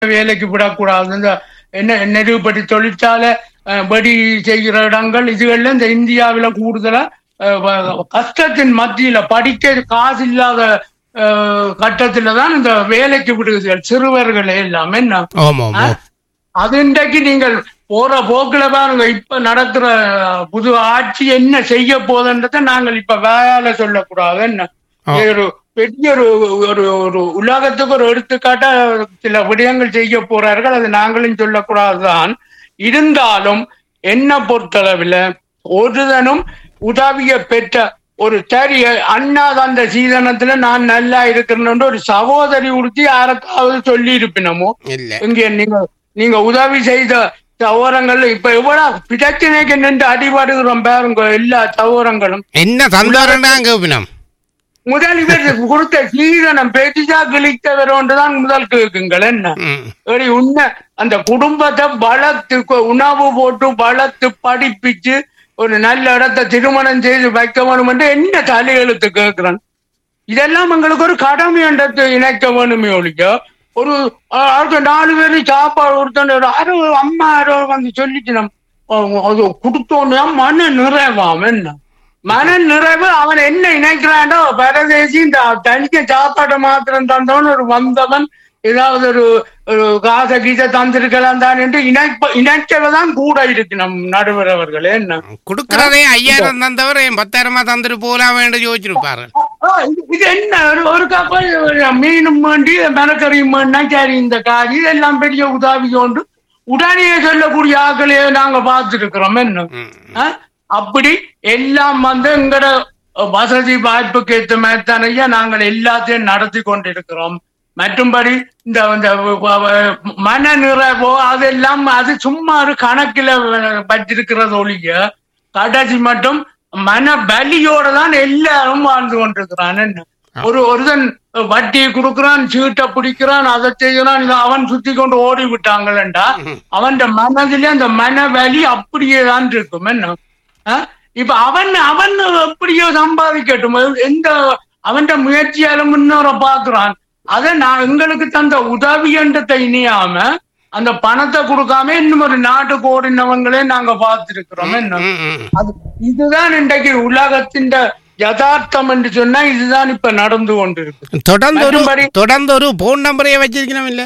வேலைக்கு விடக்கூடாது இந்த என்ன நெருப்படி தொழிற்சாலை அஹ், வெடி செய்கிற இடங்கள் இதுகள்ல இந்த இந்தியாவில கூடுதலா அஹ், வ- கஷ்டத்தின் மத்தியில படிக்க காசு இல்லாத அஹ், கட்டத்துல தான் இந்த வேலைக்கு விடுகிறார்கள் சிறுவர்கள் எல்லாம் என்ன ஆமா ஆமா அது இன்றைக்கு நீங்கள் போற போக்குல பாருங்க இப்ப நடக்கிற அஹ், புது ஆட்சி என்ன செய்ய போதுன்றதை நாங்கள் இப்ப வேலை சொல்லக்கூடாது என்ன ஆ. இது ஒரு பெரிய ஒரு ஒரு ஒரு உலகத்துக்கு ஒரு எடுத்துக்காட்டா சில விடயங்கள் செய்ய போறார்கள் அது நாங்களும் சொல்லக்கூடாதுதான் இருந்தாலும் என்ன பொறுத்தளவில் ஒருதனும் உதவிய பெற்ற ஒரு சரி அண்ணா அந்த சீதனத்துல நான் நல்லா இருக்கிறேன்னு ஒரு சகோதரி உறுத்தி யாருக்காவது சொல்லி இருப்பினமோ இல்ல இங்க நீங்க நீங்க உதவி செய்த சகோதரங்கள் இப்ப எவ்வளவு பிரச்சனைக்கு நின்று அடிபடுகிறோம் பாருங்க எல்லா சகோதரங்களும் என்ன தந்தாரண்டா கேப்பினம் முதல் இவர் கொடுத்த சீதனம் பெரிசா கிழித்தவர் ஒன்றுதான் முதல் கேக்குங்கள் என்ன ம் சரி உன்ன அந்த குடும்பத்தை வளர்த்து கொ- உணவு போட்டு வளர்த்து படிப்பிச்சு ஒரு நல்ல இடத்தை திருமணம் செய்து வைக்க வேணும் என்று என்ன தலையெழுத்து கேட்கிறேன் இதெல்லாம் எங்களுக்கு ஒரு கடமை என்றது இணைக்க வேணுமே ஒழிக்க ஒரு அஹ், அடுத்த நாலு பேரு சாப்பாடு கொடுத்தோன்னு ஒரு யாரோ ஒரு அம்மா யாரோ வந்து சொல்லிச்சு நம் அஹ், அது கொடுத்தோன்னு மன நிறைவாம் என்ன மன நிறைவு அவன் என்ன இணைக்கிறான்டோ பரதேசி இந்த தனிக்க சாப்பாடு மாத்திரம் தந்தவன் ஒரு வந்தவன் ஏதாவது ஒரு ஒரு காச கீச தந்திருக்கலாம் தான் என்று இணைப்ப இணைச்சவதான் கூட இருக்கு நம் நடுவர் அவர்களே என்ன கொடுக்கறதே ஐயாயிரம் தந்தவர் என் பத்தாயிரமா தந்துட்டு போலாம் வேண்டு யோசிச்சிருப்பாரு ஆ, இது- இது என்ன ஒரு ஒரு கப்பல் ஒரு மீனும் வேண்டி மரக்கறியும் வேணா சரி இந்த காரி இதெல்லாம் பெரிய உதவி கொண்டு உடனே சொல்லக்கூடிய ஆட்களையே நாங்க பார்த்துருக்கிறோம் என்ன ம். ஆ? அப்படி எல்லாம் வந்து எங்கட வசதி வாய்ப்புக்கு ஏற்ற மாதிரி தானையா நாங்கள் எல்லாத்தையும் நடத்தி கொண்டிருக்கிறோம் மற்றும்படி இந்த இந்த வ- வ- மன நிறைவோ அதெல்லாம் அது சும்மா ஒரு கணக்கில வச்சிருக்கிறது ஒழிய கடைசி மட்டும் மன பலியோட தான் எல்லாரும் வாழ்ந்து கொண்டிருக்கிறான் என்ன ஒரு ஒருதன் வட்டி கொடுக்கறான் சீட்டை பிடிக்கிறான் அதை செய்யறான் இதை அவன் சுத்தி கொண்டு ஓடி விட்டாங்களேண்டா அவன் மனதிலே அந்த மன வலி அப்படியே தான் இருக்கும் என்ன ஆ? இப்ப அவன் அவன் எப்படியோ சம்பாதிக்கட்டும் எந்த அவன் முயற்சியால முன்னோர பாக்குறான் அதை நான் எங்களுக்கு தந்த உதவி என்றதை இனியாம அந்த பணத்தை கொடுக்காம இன்னும் ஒரு நாட்டுக்கு ஓடினவங்களே நாங்க பார்த்திருக்கிறோம் என்ன ம், ம். அது இதுதான் இன்றைக்கு உலகத்தின் யதார்த்தம் என்று சொன்னா இதுதான் இப்ப நடந்து கொண்டிருக்கு தொடர்ந்து ஒரு மற்றும்படி- தொடர்ந்து ஒரு போன் நம்பரையே வச்சிருக்கணும் இல்ல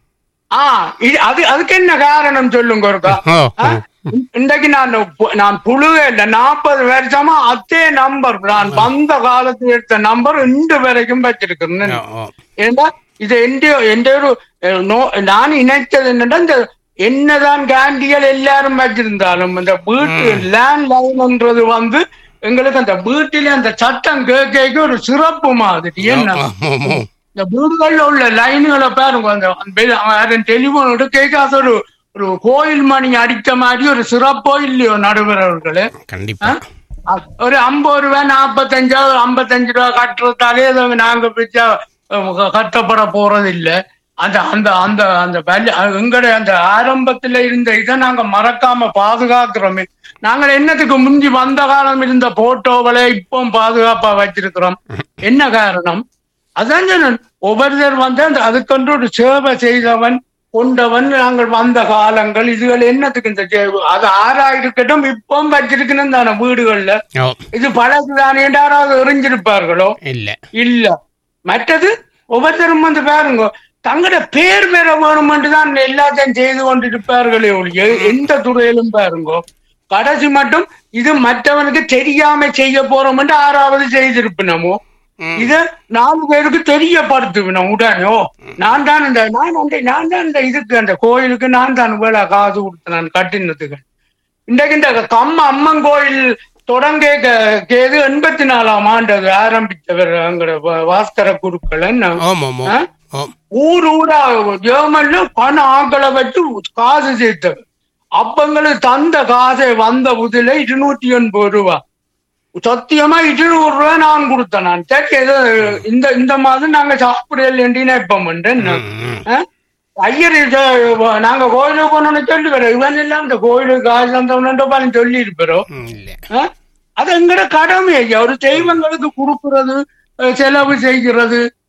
ஆ இது அது அதுக்கு என்ன காரணம் சொல்லுங்க ஒருக்கா ஓ, ஆ? ஓ. இன்றைக்கு நான் பு- நான் புழுவே இல்ல நாற்பது வருஷமா அதே நம்பர் நான் வந்த காலத்துல எடுத்த நம்பர் இன்று வரைக்கும் வச்சிருக்கிறேன் ஓ, ஓ. ஏன்னா இது எந்த எந்த ஒரு அஹ், நோ- நான் இணைத்தது என்னன்னா இந்த என்னதான் கேண்டிகள் எல்லாரும் வச்சிருந்தாலும் இந்த வீட்டு லேண்ட் லைன்ன்றது வந்து எங்களுக்கு அந்த வீட்டில அந்த சட்டம் கேட்க ஒரு சிறப்பு மாதிரி என்ன ஓ, ஓ, ஓ. இந்த வீடுகள்ல உள்ள லைன்களை பாருங்க அந்த டெலிபோன் எடுக்க அது ஒரு ஒரு கோயில் மணி அடித்த மாதிரி ஒரு சிறப்போ இல்லையோ நடுவர் அவர்களே கண்டிப்பா அ- ஒரு ஐம்பது ரூபா நாற்பத்தஞ்சா ஐம்பத்தஞ்சு ரூபா கட்டுறதாலே அதை நாங்க பிச்சா அஹ், கட்டப்பட போறது இல்ல அந்த அந்த அந்த அந்த வேல்யூ எங்களுடைய அந்த ஆரம்பத்துல இருந்த இதை நாங்க மறக்காம பாதுகாக்கிறோமே நாங்கள் என்னத்துக்கு முந்தி வந்த காலம் இருந்த போட்டோகளை இப்போ பாதுகாப்பா வச்சிருக்கிறோம் என்ன காரணம் அதான் சொன்னேன். ஒவ்வொருத்தர் வந்து அந்த அதுக்கென்று ஒரு சேவை செய்தவன் கொண்டவன் நாங்கள் வந்த காலங்கள் இதுகள் என்னத்துக்கு இந்த சேவை அது ஆறா இருக்கட்டும் இப்போ வச்சிருக்கணும் தானே வீடுகள்ல ஓ இது பழசுதானே யாராவது எறிஞ்சிருப்பார்களோ இல்ல இல்ல மற்றது ஒவ்வொருத்தரும் வந்து பாருங்க தங்களோட பேர் பெற வேணுமென்று தான் எல்லாத்தையும் செய்து கொண்டிருப்பார்களே ஒழிய எந்த துறையிலும் பாருங்க கடைசி மட்டும் இது மற்றவனுக்கு தெரியாம செய்ய போறோம் என்று ஆறாவது செய்திருப்பினமோ ம். இத நாலு பேருக்கு தெரியப்படுத்துவினோம் உடனே ஓ நான் தான் இந்த நான் அந்த நான் தான் இந்த இதுக்கு அந்த கோயிலுக்கு நான் தான் வேலை காசு கொடுத்தேன் நான் கட்டினத்துக்கு இன்றைக்கு இந்த கம்ம அம்மன் கோயில் தொடங்க கேது எண்பத்தி நாலாம் ஆண்டு அது ஆரம்பித்தவர் அங்க பாஸ்கர குருக்கள் என்ன ஓம் ஓம் ஆ? ஓம் ஊர் ஊரா ஜெர்மன்ல பண ஆக்களை வச்சு காசு சேர்த்தவர் அப்பங்களுக்கு தந்த காசை வந்த புதில இருநூற்றி எண்பது ரூபா சத்தியமா இருநூறு ரூபாய் நான் கொடுத்தேன் நான் சரி ஏதோ இந்த இந்த மாதம் நாங்க சாப்பிடல நினைப்போம் ம், ம். ஐயர் இது, நாங்க கோயிலுக்கு போனோம்னு சொல்லி வரோம் இவன் எல்லாம் இந்த கோயிலுக்கு காசு தந்தவனு சொல்லி இருப்போம் ம், இல்ல அது எங்கட கடமை ஐயா ஒரு தெய்வங்களுக்கு கொடுக்கறது அஹ் செலவு செய்கிறது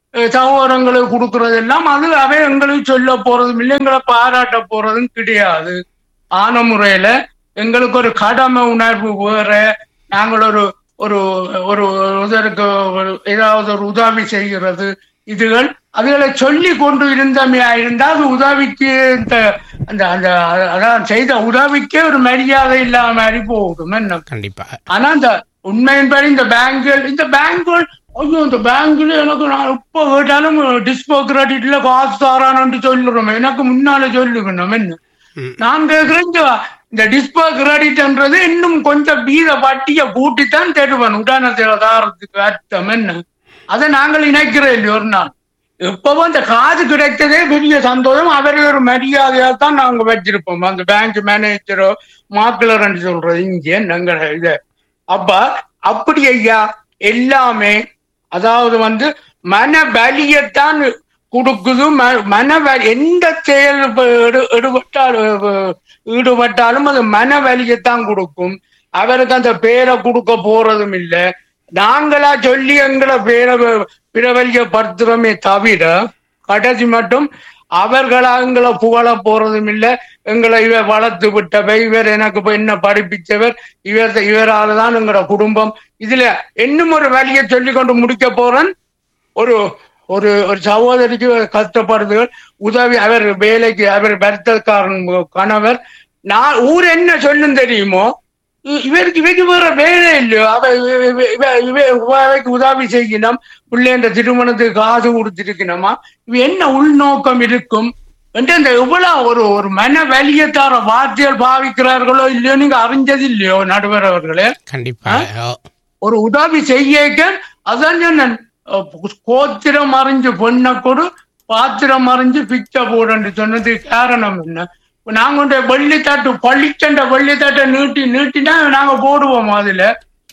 அஹ், சகோதரங்களுக்கு கொடுக்கறதெல்லாம் அது அவை எங்களுக்கு சொல்ல போறதும் இல்லை எங்களை பாராட்ட போறதும் கிடையாது ஆன முறையில எங்களுக்கு ஒரு கடமை உணர்வு வேற நாங்கள் ஒரு ஒரு ஒரு இதற்கு ஒரு ஏதாவது ஒரு உதவி செய்கிறது இதுகள் அதுகளை சொல்லி கொண்டு இருந்தமையா இருந்தால் அது உதவிக்கு இந்த அந்த அந்த அதான் செய்த உதவிக்கே ஒரு மரியாதை இல்லாம மாதிரி போகும் என்ன கண்டிப்பா ஆனா இந்த உண்மையின்படி இந்த பேங்குகள் இந்த பேங்குகள் ஐயோ இந்த பேங்க்ல எனக்கு நான் எப்ப கேட்டாலும் டிஸ்போ கிரெடிட்ல காசு தாரான்னு சொல்லுறோம் எனக்கு முன்னால சொல்லுக்கணும் என்ன ம். நான் கேட்கிறேன் இந்த இந்த டிஸ்போ கிரெடிட்ன்றது இன்னும் கொஞ்சம் வீத வட்டியை கூட்டித்தான் தருவன் உதாரணத்தில் தாரத்துக்கு அர்த்தம் என்ன அதை நாங்கள் இணைக்கிறோம் இல்லையா ஒரு நாள் எப்பவும் அந்த காது கிடைத்ததே பெரிய சந்தோஷம் அவரை ஒரு மரியாதையா தான் நாங்க வச்சிருப்போம் அந்த பேங்க் மேனேஜரோ மாப்பிளர்ன்னு சொல்றது இங்கே நாங்கள் இத அப்ப அப்படி ஐயா எல்லாமே அதாவது வந்து மன பலியத்தான் கொடுக்குது ம- மன வலி எந்த செயல் இப்ப ஈடு- ஈடுபட்டாலும் ஈடுபட்டாலும் அது மன வலியத்தான் கொடுக்கும் அவருக்கு அந்த பேரை கொடுக்க போறதும் இல்லை நாங்களா சொல்லி எங்களை பேரை வ- பிரபலியப்படுத்துறோமே தவிர கடைசி மட்டும் அவர்களா எங்களை புகழ போறதும் இல்லை எங்களை இவர் வளர்த்து விட்டவை இவர் எனக்கு இப்ப என்ன படிப்பிச்சவர் இவர் இவரால தான் எங்களோட குடும்பம் இதுல இன்னும் ஒரு வழியை சொல்லி கொண்டு முடிக்க போறேன் ஒரு ஒரு ஒரு சகோதரிக்கு கஷ்டப்படுதுகள் உதவி அவர் வேலைக்கு அவர் வருத்தக்காரன் கணவர் நான் ஊர் என்ன சொல்லும் தெரியுமோ இ- இவருக்கு இவருக்கு வேற வேலை இல்லையோ அவ இவ- இவ- இவ- இவ- இவருக்கு உதவி செய்யணும் பிள்ளைன்ற திருமணத்துக்கு காசு கொடுத்திருக்கணுமா இவ என்ன உள்நோக்கம் இருக்கும் என்று இந்த இவ்வளவு ஒரு ஒரு மன வலியத்தார வார்த்தைகள் பாவிக்கிறார்களோ இல்லையோ நீங்க அறிஞ்சது இல்லையோ நடுவர் அவர்களே கண்டிப்பா ஓ, ஒரு உதவி செய்யக்க அதான் சொன்னேன் அஹ் கோத்திரம் அறிஞ்சு பொண்ணை கொடு பாத்திரம் அறிஞ்சு பிச்சை போடுன்னு சொன்னதுக்கு காரணம் என்ன இப்ப நாங்க கொண்டு வெள்ளித்தாட்டு பள்ளிச்சண்டை வெள்ளித்தாட்டை நீட்டி நீட்டினா நாங்க போடுவோம் அதுல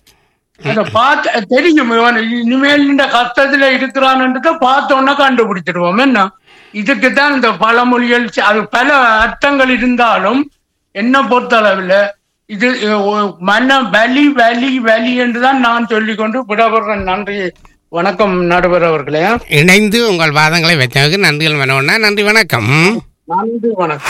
அத பார்த்து தெரியும் இவன் இனிமேல் இந்த கஷ்டத்துல இருக்கிறான்ன்றத பார்த்தோன்னா கண்டுபிடிச்சிடுவோம் என்ன இதுக்குத்தான் இந்த பழமொழிகள் ச- அது பல அர்த்தங்கள் இருந்தாலும் என்ன பொறுத்தளவில் இது அஹ், ஒ- மன வலி வலி வலி என்றுதான் நான் சொல்லிக்கொண்டு விடப்படுறேன் நன்றி வணக்கம் நடுவர் அவர்களே இணைந்து உங்கள் வாதங்களை வைத்தவருக்கு நன்றிகள் மனோண்ணா நன்றி வணக்கம் நன்றி வணக்கம்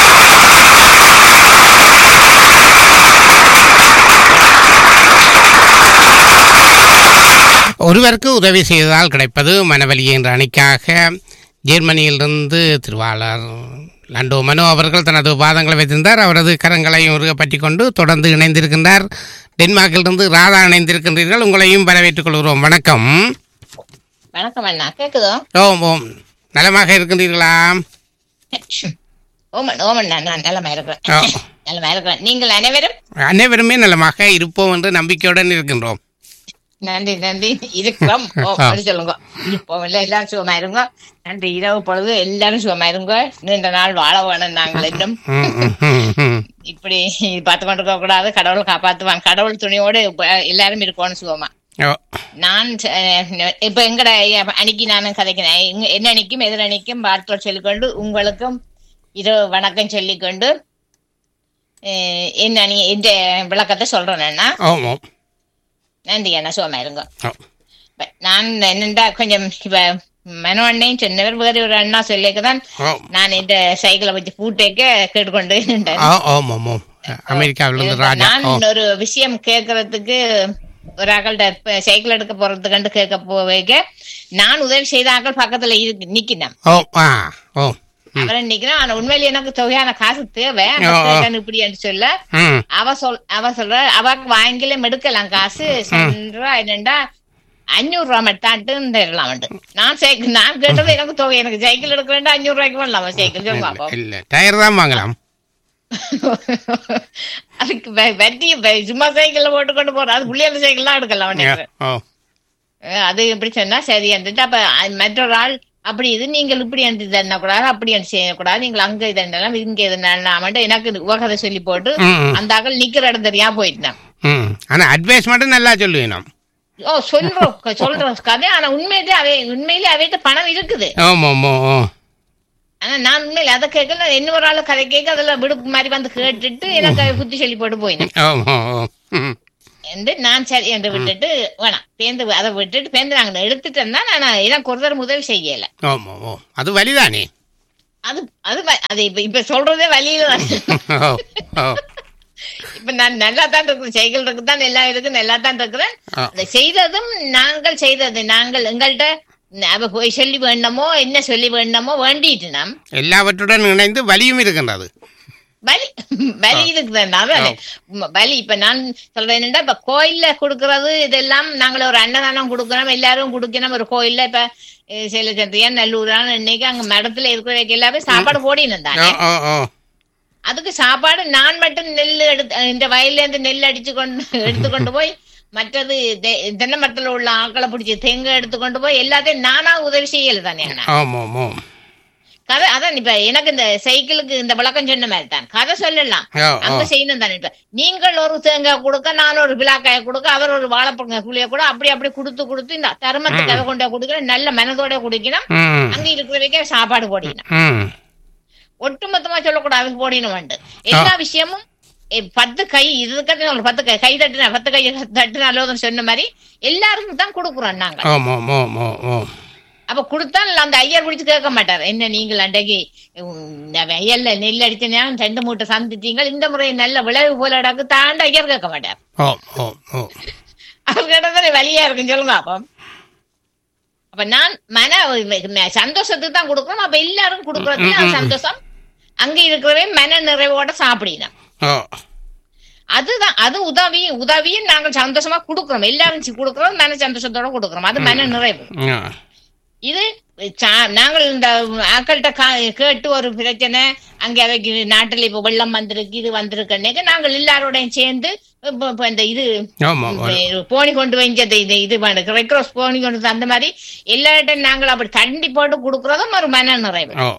ஒருவருக்கு உதவி செய்ததால் கிடைப்பது மனவலி என்ற அணிக்காக ஜெர்மனியிலிருந்து திருவாளர் லண்டோ மனோ அவர்கள் தனது வாதங்களை வைத்திருந்தார் அவரது கரங்களையும் உருக பற்றி கொண்டு தொடர்ந்து இணைந்திருக்கின்றார் டென்மார்க்கிலிருந்து ராதா இணைந்திருக்கின்றீர்கள் உங்களையும் வரவேற்றுக் கொள்கிறோம் வணக்கம் வணக்கம் அண்ணா கேக்குதோ ஓம் ஓம் நலமாக இருக்கின்றீர்களா ஓமன் ஓமன் நான் நலமா இருக்கிறேன் ஓ. நலமா இருக்கிறேன் நீங்கள் அனைவரும் அனைவருமே நலமாக இருப்போம் என்று நம்பிக்கையுடன் இருக்கின்றோம் நன்றி நன்றி இருக்கிறோம் ஓ அப்படி சொல்லுங்க இருப்போம் இல்லை எல்லாரும் சுகமா இருங்க நன்றி இரவு பொழுது எல்லாரும் சுகமா இருங்க நீண்ட நாள் வாழ வேணும் நாங்கள் இன்னும் ம், ம், ம், ம். இப்படி பார்த்து கொண்டு இருக்க கூடாது கடவுள் காப்பாத்துவான் கடவுள் துணியோடு இப்ப எல்லாரும் இருக்கணும் சுகமா ஓ நான் ச- இப்ப எங்கட அன்னைக்கு நானும் கதைக்கிறேன் எங்க- என்ன அணிக்கும் எதிர் அணிக்கும் வாழ்த்துக்கள் சொல்லிக்கொண்டு உங்களுக்கும் இரவு வணக்கம் சொல்லிக்கொண்டு அஹ், என்ன அணி இந்த விளக்கத்தை சொல்றேன் அண்ணா ஓம் ஓம் நன்றி அண்ணா சுகமா இருங்க ஓ இப்ப நான் என்னண்டா கொஞ்சம் இப்ப மனோ அண்ணையும் சொன்னவர் வேறு ஒரு அண்ணா சொல்லிக்கதான் ஓ நான் இந்த சைக்கிளை வச்சு பூட்டேக்க கேட்டுக்கொண்டு இருந்தேன் ஓ ஓம் ஓம் ஓம் அமெரிக்காவிலிருந்து ராஜா ஓ நான் ஒரு விஷயம் கேட்கறதுக்கு ஒரு ஆக்கள்கிட்ட சைக்கிள் எடுக்க போறது கண்டு கேட்க போவேக்க நான் உதவி செய்த ஆக்கள் பக்கத்துல இருக்கு நிக்கினேன் ஓ ஆ ஓ ம் அவரை நிக்கிறேன் ஆனா உண்மையில எனக்கு தொகையான காசு தேவை ஓ, ஓ. கேட்டேன் இப்படி என்று சொல்ல ம் அவ சொல் அவ சொல்ற அவக்கு வாங்கில எடுக்கலாம் காசு சொல்றா என்னண்டா அஞ்சூறு ரூபா மட்டும் தரலாம் நான் சைக்கிள் நான் கேட்டது எனக்கு தொகை எனக்கு சைக்கிள் எடுக்க வேண்டாம் அஞ்சூறு ரூபாய்க்கு பண்ணலாமா சைக்கிள் சொல்லுங்க பாப்போம். இல்ல டயர் தான் வாங்கலாம் அதுக்கு வ- வட்டி வ- சும்மா சைக்கிள்ல போட்டு கொண்டு போறோம் அது புள்ளியால சைக்கிள்லாம் எடுக்கலாம் உனக்கு. ஓ அஹ் அது எப்படி சொன்னா சரி இருந்துட்டு அப்ப அ- மற்றொரு ஆள் அப்படி இது நீங்கள் இப்படி என்று தண்ணக்கூடாது அப்படி என்று செய்யக்கூடாது நீங்கள் அங்க இது என்னலாம் இங்க இது என்னலாமட்டு எனக்கு உகதை சொல்லி போட்டு ம், ம். அந்த ஆக்கள் நிக்கிற இடம் தெரியாம போயிட்டேன் ம் ஆனா அட்வைஸ் மட்டும் நல்லா சொல்லுவேணும் ஓ சொல்றோம் க- சொல்றோம் கதை ஆனா உண்மையிலே அவை உண்மையிலே அவைகிட்ட பணம் இருக்குது ஓம் ஓம் ஓ ஓ ஆனா நான் உண்மையில அதை கேட்கல இன்னொரு ஆளு கதை கேட்க அதுல விடுப்பு மாதிரி வந்து கேட்டுட்டு எனக்கு புத்தி சொல்லி போட்டு போயினேன் ஓம் ஓ ஓ ம் என்று நான் சரி என்று விட்டுட்டு வேணாம் பேந்து அதை விட்டுட்டு பேந்து நாங்க எடுத்துட்டு இருந்தா நான் எனக்கு ஒரு தடவை உதவி செய்யல ஓம் ஓ அது வலிதானே அது அது வ- அது இப்ப இப்ப சொல்றதே வழியில தான் ஓ ஓ இப்ப நான் நல்லா தான் இருக்கிறேன் சைக்கிள் இருக்கு தான் எல்லாம் இருக்கு நல்லா தான் இருக்கிறேன் ஆ. அதை செய்ததும் நாங்கள் செய்தது நாங்கள் எங்கள்கிட்ட அவ போய் சொல்லி வேண்டமோ என்ன சொல்லி வேண்டமோ வேண்டிட்டு நாம் எல்லாவற்றுடன் இணைந்து வலியும் இருக்கின்றது வலி வலி இருக்குதான் அதானே உம், வலி இப்ப நான் சொல்றேன் என்னடா இப்ப கோயில்ல கொடுக்கறது இதெல்லாம் நாங்கள் ஒரு அன்னதானம் கொடுக்கணும் எல்லாரும் கொடுக்கணும் ஒரு கோயில்ல இப்ப அஹ், சில சந்தியா நல்லூரான இன்னைக்கு அங்க மடத்துல இருக்கிறவங்க எல்லாமே சாப்பாடு போடினு ஓ தானே ஓ ஓ அதுக்கு சாப்பாடு நான் மட்டும் நெல் எடுத்து இந்த வயல்ல இருந்து நெல் அடிச்சு கொண்டு எடுத்து கொண்டு போய் மற்றது தெ- தென்னை மரத்துல உள்ள ஆக்களை பிடிச்சி தேங்காய் எடுத்து கொண்டு போய் எல்லாத்தையும் நானா உதவி செய்யல தானே அண்ணா. ஓம் ஓம் ஓம் கதை அதான் இப்ப எனக்கு இந்த சைக்கிளுக்கு இந்த விளக்கம் சொன்ன மாதிரி தான் கதை சொல்லலாம் ஓ ஓ அங்க செய்யணும் தானே இப்ப நீங்கள் ஒரு தேங்காய் கொடுக்க நான் ஒரு விழாக்காயை கொடுக்க அவர் ஒரு வாழைப்பழங்க குழிய கூட அப்படி அப்படி கொடுத்து கொடுத்து இந்த தருமத்துக்கு அதை கொண்டு கொடுக்கணும் நல்ல மனதோட குடிக்கணும் ம் அங்க இருக்கிறவங்க சாப்பாடு போடிக்கணும் ம் ஒட்டுமொத்தமா சொல்லக்கூடாது போடினவன்ட்டு எல்லா விஷயமும் எ, பத்து கை இதுக்கு ஒரு பத்து கை கை தட்டுனா பத்து கை தட்டுனாலும் சொன்ன மாதிரி எல்லாருக்கும் தான் கொடுக்குறோம் நாங்க ஓம் ஓம் ஓம் ஓம் ஓம் அப்ப கொடுத்தா அந்த ஐயர் பிடிச்சு கேட்க மாட்டார் என்ன நீங்கள் அன்றைக்கு உம், இந்த வயல்ல நெல் அடிச்சா ரெண்டு மூட்டை சந்திட்டீங்க இந்த முறை நல்ல விளைவு போல அடக்கு தாண்ட ஐயர் கேட்க மாட்டார் ஓம் ஓம் ஓம் அவர் கேட்டதானே வழியா இருக்குன்னு சொல்லுங்க அப்போ அப்ப நான் மன ம- சந்தோஷத்துக்கு தான் கொடுக்குறோம் அப்ப எல்லாரும் கொடுக்கறது ம், ம், ம். சந்தோஷம் அங்க இருக்கிறவே மன நிறைவோட சாப்பிடணும் ஓ அதுதான் அது உதவி உதவியும் நாங்கள் சந்தோஷமா கொடுக்குறோம் எல்லாரும் சி- கொடுக்குறோம் மன சந்தோஷத்தோட கொடுக்குறோம் அது மன நிறைவு ஆ இது சா- நாங்கள் இந்த ஆக்கள்கிட்ட கா- கேட்டு ஒரு பிரச்சனை அங்க அவைக்கு நாட்டுல இப்ப வெள்ளம் வந்திருக்கு இது வந்திருக்குன்னு நாங்கள் எல்லாரோடையும் சேர்ந்து இப்ப இப்ப இந்த இது ஓம் ஓம் ஓம் இப்ப போனி கொண்டு வந்தது இது இது பண்ணுது ரெட் க்ராஸ் போனி கொண்டு வந்து அந்த மாதிரி எல்லார்ட்டையும் நாங்கள் அப்படி தண்டி போட்டு கொடுக்கறதும் ஒரு மன நிறைவு ஓ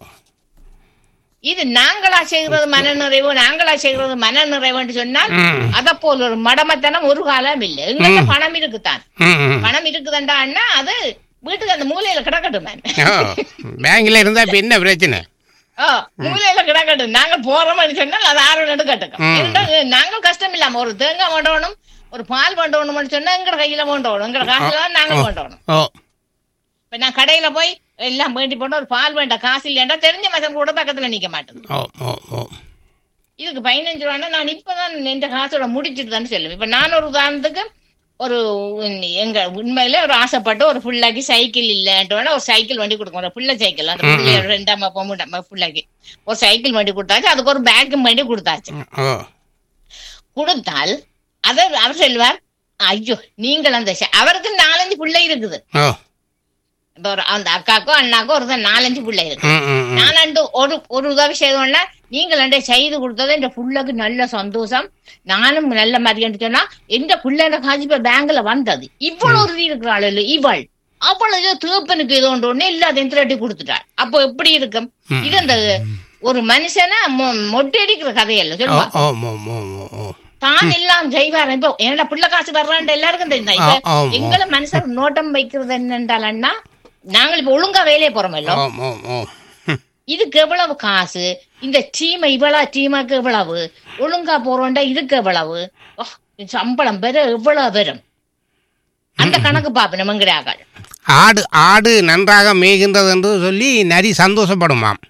இது நாங்களா செய்கிறது மன நிறைவு நாங்களா செய்கிறது மன நிறைவுன்னு சொன்னால் ம் அத போல ஒரு மடமத்தனம் ஒரு காலம் இல்லை எங்கிட்ட பணம் இருக்குதான் ம் ம் பணம் இருக்குதாண்டா அண்ணா அது வீட்டுக்கு அந்த மூலையில கிடக்கட்டும் man. ஓ பேங்க்ல இருந்தா இப்ப என்ன பிரச்சனை ஓ மூலையில கிடக்கட்டும் நாங்க போறோம்னு சொன்னால் அது ஆறு நடு கட்டுக்கும் ம். இருந்தா நாங்கள் கஷ்டம் இல்லாம ஒரு தேங்காய் வேண்டணும் ஒரு பால் வேண்டணும்னு சொன்னா எங்கட கையில வேண்டணும் எங்கட காசுல தான் நாங்க வேண்டணும் ஓ இப்ப நான் கடையில போய் எல்லாம் வேண்டி போட்டு ஒரு பால் வேண்டாம் காசு இல்லையா தெரிஞ்ச மசன் கூட பக்கத்துல நிக்க மாட்டேன் ஓ ஓ ஓ இதுக்கு பதினஞ்சு ரூபான்னா நான் இப்பதான் இந்த காசோட முடிச்சிட்டு தான் சொல்லுவேன் இப்ப நான் ஒரு உதாரணத்துக்கு ஒரு உம், எங்க உண்மையில ஒரு ஆசைப்பட்டு ஒரு புள்ளாக்கி சைக்கிள் இல்லைன்றோட ஒரு சைக்கிள் வண்டி கொடுக்கும் ஒரு புள்ள சைக்கிள் அந்த புள்ளைய ரெண்டாம் அப்பா மூணாம் புள்ளைக்கு ஒரு சைக்கிள் வண்டி கொடுத்தாச்சு அதுக்கு ஒரு பேக்கும் வண்டி கொடுத்தாச்சு ஓ கொடுத்தால் அதை அவர் சொல்லுவார் ஐயோ நீங்கள் அந்த ச- அவருக்கு நாலஞ்சு பிள்ளை இருக்குது ஓ இப்ப ஒரு அந்த அக்காக்கோ அண்ணாக்கோ ஒரு நாலஞ்சு பிள்ளை இருக்கு ம் ம் ம் நான் அண்டு ஒரு ஒரு உதவி செய்தோம்னா நீங்கள் அண்டை செய்து கொடுத்தது என் புள்ளைக்கு நல்ல சந்தோஷம் நானும் நல்ல மதியம் சொன்னா எந்த புள்ள காஞ்சி இப்ப பேங்க்ல வந்தது இவ்வளவு ஒரு இருக்கிறாள் இல்ல இவள் அவ்வளவு தீர்ப்பனுக்கு இது ஒன்று ஒண்ணு எல்லாத்தையும் திரட்டி கொடுத்துட்டாள் அப்போ எப்படி இருக்கும் இது அந்த ஒரு மனுஷனா மொ- மொட்டையடிக்கிற கதையல்ல ஓ சொல்லுவா ஓ ஓ ஓ ஓ ஓ தான் எல்லாம் செய்வார் இப்போ என்னடா புள்ள காசு வர்றான்ட்டு எல்லாருக்கும் தெரியும் ஆ, இப்ப ஆமா. எங்களை மனுஷர் நோட்டம் வைக்கிறது என்னென்றாலன்னா நாங்கள் இப்ப ஒழுங்கா வேலையை போறோம் இல்லோ ஓ ஓ ஓ ம். இதுக்கு எவ்வளவு காசு இந்த டீம் இவ்வளவு டீமுக்கு எவ்வளவு ஒழுங்கா போறோம்டா இதுக்கு எவ்வளவு வா, சம்பளம் பெற எவ்வளவு வரும் அந்த கணக்கு பாப்போம் நம்மங்கிறார்கள் ஆடு ஆடு நன்றாக மேய்கின்றது என்று சொல்லி நரி சந்தோஷப்படுமாம்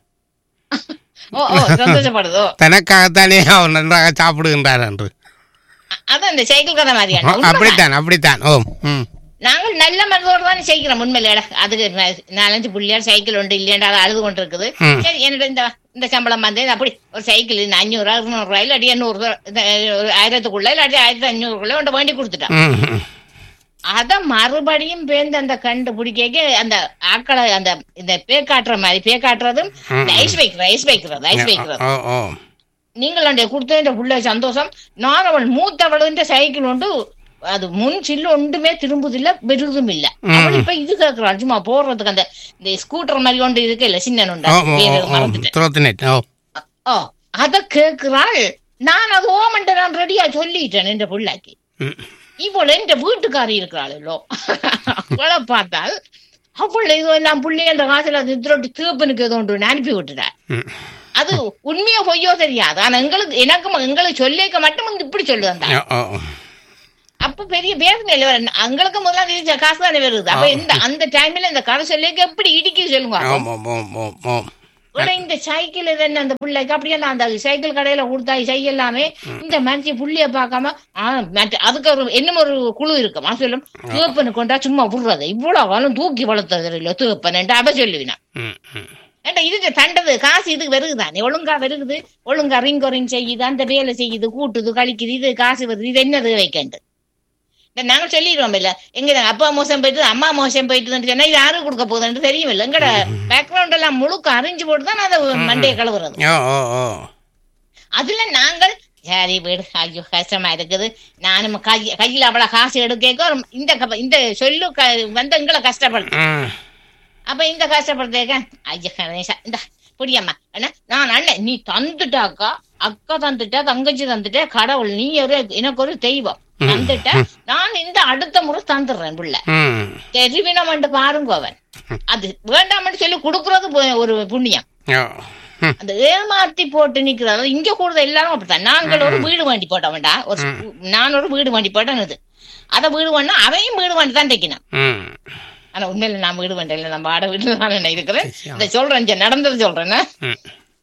ஓ ஓ சந்தோஷப்படுதோ தனக்காகத்தானே அவர் நன்றாக சாப்பிடுகின்றார் என்று அதான் இந்த சைக்கிள் கதை மாதிரியான உண்மைதான். அப்படித்தான் அப்படித்தான் ஓ ம் நாங்கள் நல்ல மனதோடு தானே செய்கிறோம் உண்மையில அதுக்கு ந- நாலஞ்சு புள்ளியார் சைக்கிள் உண்டு இல்லையா அது அழுது கொண்டு இருக்குது ம். சரி என்னோட இந்த இந்த சம்பளம் வந்து அப்படி ஒரு சைக்கிள் இந்த அஞ்சூறு ரூபா இருநூறு ரூபாய் இல்லாட்டி எண்ணூறு ரூபா இந்த ஒரு ஆயிரத்துக்குள்ள இல்லாட்டி ஆயிரத்தி அஞ்சூறுக்குள்ள உன்ட்ட வேண்டி கொடுத்துட்டான் ம் ம். அத மறுபடியும் பேந்து அந்த கண்டுபிடிக்க அந்த ஆக்களை அந்த இந்த பேக்காட்டுற மாதிரி பேக்காட்டுறதும் ம். ஐஸ் வைக்கிறது ஐஸ் வைக்கிறது ஐஸ் வைக்கிறது ஓ ஓ நீங்கள் அந்த கொடுத்த புள்ள சந்தோஷம் நான் அவள் மூத்தவள் சைக்கிள் உண்டு அது முன் சில்லு ஒன்றுமே திரும்புதில்ல பெருதும் இல்ல அவள் இப்ப இது கேக்குறாள் சும்மா போடுறதுக்கு அந்த இந்த ஸ்கூட்டர் மாதிரி ஒன்று இருக்கு இல்ல சின்ன ஓ ஓ ஓ ஓ மறந்துட்டேன் துரத்தினேட் ஓ ஓ அத கேக்குறாள் நான் அது ஓமன்ட்ட நான் ரெடியா சொல்லிட்டேன் இந்த புள்ளைக்கு ம். இவள் என்ற வீட்டுக்காரி இருக்கிறாளோ அவளை பார்த்தால் அவள் ஏதோ எல்லாம் புள்ளைய காசுல திரட்டி தீப்பனுக்கு ஏதோ ஒன்று அனுப்பி விட்டுட்டாள் ம். அது உண்மையோ பொய்யோ தெரியாது ஆனா எங்களுக்கு எனக்கும் எங்களுக்கு சொல்லிக்க மட்டும் வந்து இப்படி சொல்லுவாங்க ஓ ஓ அப்ப அப்ப பெரிய வேதனை இல்ல அங்களுக்கு முதல்ல இது காசு தானே வருது அப்ப இந்த அந்த டைம்ல இந்த கதை சொல்லிக்க எப்படி இடிக்குது சொல்லுங்க அப்போ. ஓம் ஓம் ஓம் ஓம் ஓம் ஆனா இந்த சைக்கிள் இது என்ன அந்த பிள்ளைக்கு அப்படியே நான் அந்த சைக்கிள் கடையில கொடுத்தா சைக்கிள் எல்லாமே இந்த மனுஷி புள்ளைய பார்க்காம ஆ, மற்ற- அதுக்கு ஒரு இன்னும் ஒரு குழு இருக்குமா சொல்லும் தூப்பனு கொண்டா சும்மா விடுறது இவ்வளவு காலம் தூக்கி வளர்த்தது இல்ல தூப்பன் அவ சொல்லுவினா ம் ம் ஏண்டா இதுக்கு தண்டது காசு இதுக்கு வருகுதானே ஒழுங்கா வருகுது ஒழுங்கா ரிங் ரிங் செய்யுது அந்த வேலை செய்யுது கூட்டுது கழிக்குது இது காசு வருது இது என்னது வைக்கண்டு இந்த நாங்க சொல்லிடுவோம் இல்ல எங்க அப்பா மோசம் போயிட்டு அம்மா மோசம் போயிட்டுன்னு சொன்னா இது யாரும் கொடுக்க போகுதுன்னு தெரியும் இல்ல எங்கட பேக்ரவுண்ட் எல்லாம் முழுக்க அறிஞ்சு போட்டு தான் அதை மண்டையை கழுவுறது ஓ ஓ ஓ அதுல நாங்கள் சரி வீடு ஐயோ கஷ்டமா இருக்குது நானும் கை கையில அவ்வளவு காசு எடுக்க இந்த க- இந்த சொல்லு க- வந்து எங்களை கஷ்டப்படுது ம் அப்ப இந்த கஷ்டப்படுறதுக்க ஐயா கணேசா இந்த புடியம்மா என்ன நான் அண்ணன் நீ தந்துட்டாக்கா அக்கா தந்துட்டா தங்கச்சி தந்துட்டா கடவுள் நீ ஒரு எனக்கு ஒரு தெய்வம் தந்துட்டா நான் இந்த அடுத்த முறை தந்துடுறேன் புள்ள ம் தெரிவினமண்டு பாருங்க அவன் அது வேண்டாம்னு சொல்லி கொடுக்கறது பு- ஒரு புண்ணியம் ஓ ம் அந்த ஏமாத்தி போட்டு நிக்கிறது இங்க கூட எல்லாரும் அப்படித்தான் நாங்கள் ஒரு வீடு வாண்டி போட்டவன்டா ஒரு ஸ்கூ- நான் ஒரு வீடு வாண்டி போட்டேன் அத வீடு வாண்டினா அவையும் வீடு வாண்டி தான் தைக்கணும் ம் ஆனா உண்மையில நான் வீடு வாண்டி இல்லை நம்ம ஆட வீட்டுல தான் நான் இருக்கிறேன் இந்த சொல்றேன் இங்க நடந்தது சொல்றேன் ம்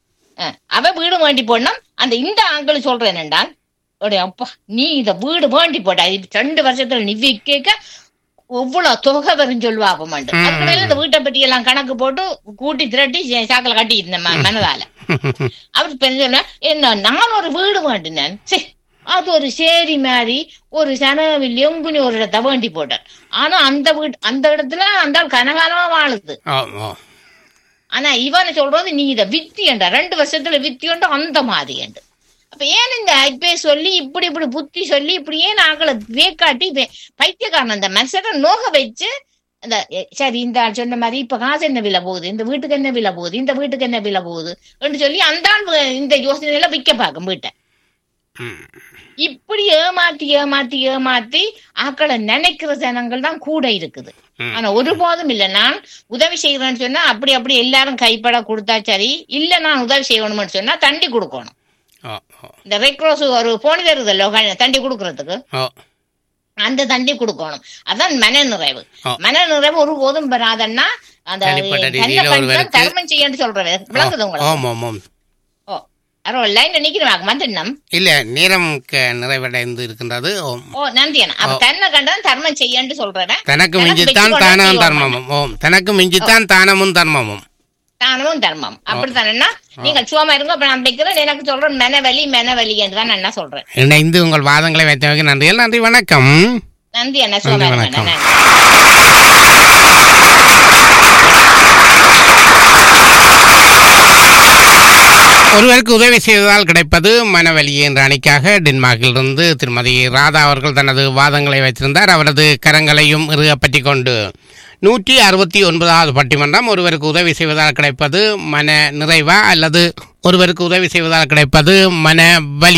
அவ வீடு வாண்டி போடனா அந்த இந்த ஆண்கள் சொல்றேன் என்றால் "அடே அப்பா நீ இந்த வீடு வாண்டி போட்டா இது ரெண்டு வருஷத்துல நீ கேட்க எவ்வளவு தொகை வரும் சொல்லுவா அப்ப மாட்டு அதுக்கடையில இந்த வீட்டை பற்றி எல்லாம் கணக்கு போட்டு கூட்டி திரட்டி சே- சாக்கில கட்டி இருந்தேன் ம- மனதால அவர் பெண் சொன்ன என்ன நான் ஒரு வீடு வாண்டினேன் சே அது ஒரு சேரி மாதிரி ஒரு சனவில் எங்குனி ஒரு இடத்த வேண்டி போட்டேன் ஆனா அந்த வீடு அந்த இடத்துல அந்த ஆள் கனகாலமா வாழுது ஓ ஓ ஆனா இவனை சொல்றது நீ இத வித்தியண்டா ரெண்டு வருஷத்துல வித்தியண்டா அந்த மாதிரி உண்டு. அப்ப ஏன் இந்த இப்பே சொல்லி இப்படி இப்படி புத்தி சொல்லி இப்படி ஏன் ஆக்களை வேக்காட்டி வே- பைத்தியக்காரன் அந்த மனுஷனை நோக வச்சு அந்த எ, சரி இந்த ஆள் சொன்ன மாதிரி இப்ப காசு என்ன விலை போகுது இந்த வீட்டுக்கு என்ன விலை போகுது இந்த வீட்டுக்கு என்ன விலை போகுது என்று சொல்லி அந்த ஆள் வே- இந்த யோசனையில விற்க பார்க்கும் வீட்டை ம் இப்படி ஏமாத்தி ஏமாத்தி ஏமாத்தி ஆக்களை நினைக்கிற ஜனங்கள் தான் கூட இருக்குது ம். ஆனா ஒருபோதும் இல்ல நான் உதவி செய்யறேன்னு சொன்னா அப்படி அப்படி எல்லாரும் கைப்பட கொடுத்தா சரி இல்ல நான் உதவி செய்யணும்னு சொன்னா தண்டி கொடுக்கணும் ஓ ஓ இந்த ரெட் கிராஸ் ஒரு போனி தருதல்லோ க- தண்டி கொடுக்கறதுக்கு ஓ அந்த தண்டி கொடுக்கணும் அதான் மன நிறைவு ஆ. மன நிறைவு ஒருபோதும் பெறாதன்னா அந்த தனிப்பட்ட தன்னை ரீதியில கண்டு ஒருவருக்கு- தர்மம் செய்யன்னு சொல்றேன் விளங்குது உங்களுக்கு ஓம் ஓம் ஓம் ஓ அரோ லைன்ல நிக்கிறவாங்க வந்துடணும் இல்ல நேரம் க- நிறைவடைந்து இருக்கின்றது ஓம் ஓ நன்றி அண்ணா அப்ப தன்னை கண்டதான் தர்மம் செய்யன்னு சொல்றேன் தனக்கு எனக்கு மிஞ்சித்தான் வெற்றி தானம் கொண்டு தர்மமும் ஓம் தனக்கு மிஞ்சித்தான் தானமும் தர்மமும் தானமும் தர்மம் அப்படித்தானே நீங்க சும்மா இருங்க அப்ப நான் வைக்கிறேன் எனக்கு சொல்றேன் மெனவலி மெனவலி என்று தான் நான் சொல்றேன் இணைந்து உங்கள் வாதங்களை வைத்தமைக்கு நன்றிகள் நன்றி வணக்கம் நன்றி அண்ணா சும்மா நன்றி, இருங்க வணக்கம். நன்றி ஒருவருக்கு உதவி செய்வதால் கிடைப்பது மனவலி என்ற அணிக்காக டென்மார்க்கிலிருந்து திருமதி ராதா அவர்கள் தனது வாதங்களை வைத்திருந்தார் அவரது கரங்களையும் இறுக பற்றி கொண்டு நூற்றி அறுபத்தி ஒன்பதாவது பட்டிமன்றம் ஒருவருக்கு உதவி செய்வதால் கிடைப்பது மன நிறைவா அல்லது ஒருவருக்கு உதவி செய்வதால் கிடைப்பது மன வலி